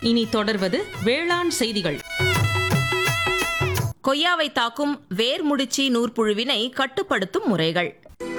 இனி தொடர்வது வேளாண் செய்திகள் கொய்யாவை தாக்கும் வேர்முடிச்சி நூற்புழுவினை கட்டுப்படுத்தும் முறைகள்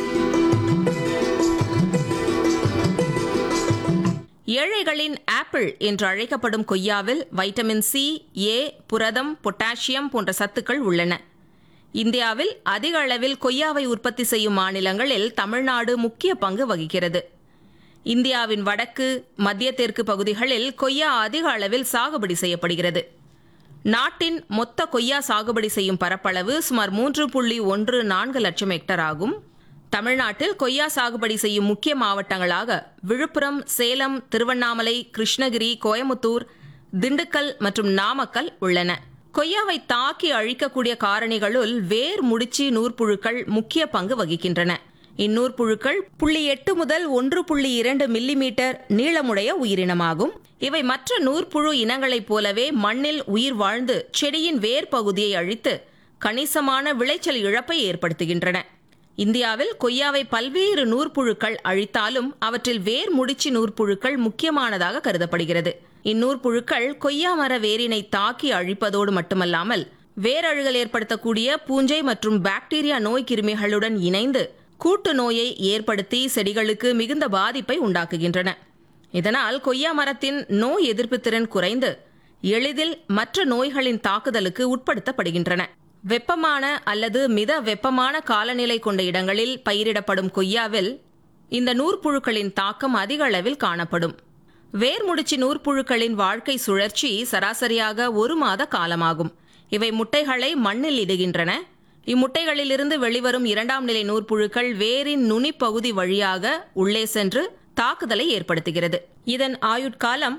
ஏழைகளின் ஆப்பிள் என்று அழைக்கப்படும் கொய்யாவில் வைட்டமின் சி ஏ புரதம் பொட்டாசியம் போன்ற சத்துக்கள் உள்ளன இந்தியாவில் அதிக அளவில் கொய்யாவை உற்பத்தி செய்யும் மாநிலங்களில் தமிழ்நாடு முக்கிய பங்கு வகிக்கிறது இந்தியாவின் வடக்கு மத்திய தெற்கு பகுதிகளில் கொய்யா அதிக அளவில் சாகுபடி செய்யப்படுகிறது நாட்டின் மொத்த கொய்யா சாகுபடி செய்யும் பரப்பளவு சுமார் மூன்று புள்ளி ஒன்று நான்கு லட்சம் ஹெக்டர் ஆகும் தமிழ்நாட்டில் கொய்யா சாகுபடி செய்யும் முக்கிய மாவட்டங்களாக விழுப்புரம் சேலம் திருவண்ணாமலை கிருஷ்ணகிரி கோயமுத்தூர் திண்டுக்கல் மற்றும் நாமக்கல் உள்ளன கொய்யாவை தாக்கி அழிக்கக்கூடிய காரணிகளுள் வேர் முடிச்சி நூற்புழுக்கள் முக்கிய பங்கு வகிக்கின்றன இந்நூற்புழுக்கள் புள்ளி எட்டு முதல் ஒன்று புள்ளி இரண்டு மில்லிமீட்டர் நீளமுடைய உயிரினமாகும் இவை மற்ற நூற்புழு இனங்களைப் போலவே மண்ணில் உயிர் வாழ்ந்து செடியின் வேர் பகுதியை அழித்து கணிசமான விளைச்சல் இழப்பை ஏற்படுத்துகின்றன இந்தியாவில் கொய்யாவை பல்வேறு நூற்புழுக்கள் அழித்தாலும் அவற்றில் வேர் முடிச்சி நூற்புழுக்கள் முக்கியமானதாக கருதப்படுகிறது இந்நூற்புழுக்கள் கொய்யா மர வேரினை தாக்கி அழிப்பதோடு மட்டுமல்லாமல் வேரழுகல் ஏற்படுத்தக்கூடிய பூஞ்சை மற்றும் பாக்டீரியா நோய் கிருமிகளுடன் இணைந்து கூட்டு நோயை ஏற்படுத்தி செடிகளுக்கு மிகுந்த பாதிப்பை உண்டாக்குகின்றன இதனால் கொய்யா மரத்தின் நோய் எதிர்ப்பு திறன் குறைந்து எளிதில் மற்ற நோய்களின் தாக்குதலுக்கு உட்படுத்தப்படுகின்றன வெப்பமான அல்லது மித வெப்பமான காலநிலை கொண்ட இடங்களில் பயிரிடப்படும் கொய்யாவில் இந்த நூற்புழுக்களின் தாக்கம் அதிக அளவில் காணப்படும் வேர்முடிச்சி நூற்புழுக்களின் வாழ்க்கை சுழற்சி சராசரியாக ஒரு மாத காலமாகும் இவை முட்டைகளை மண்ணில் இடுகின்றன இம்முட்டைகளிலிருந்து வெளிவரும் இரண்டாம் நிலை நூற்புழுக்கள் வேரின் நுனிப்பகுதி வழியாக உள்ளே சென்று தாக்குதலை ஏற்படுத்துகிறது இதன் ஆயுட்காலம்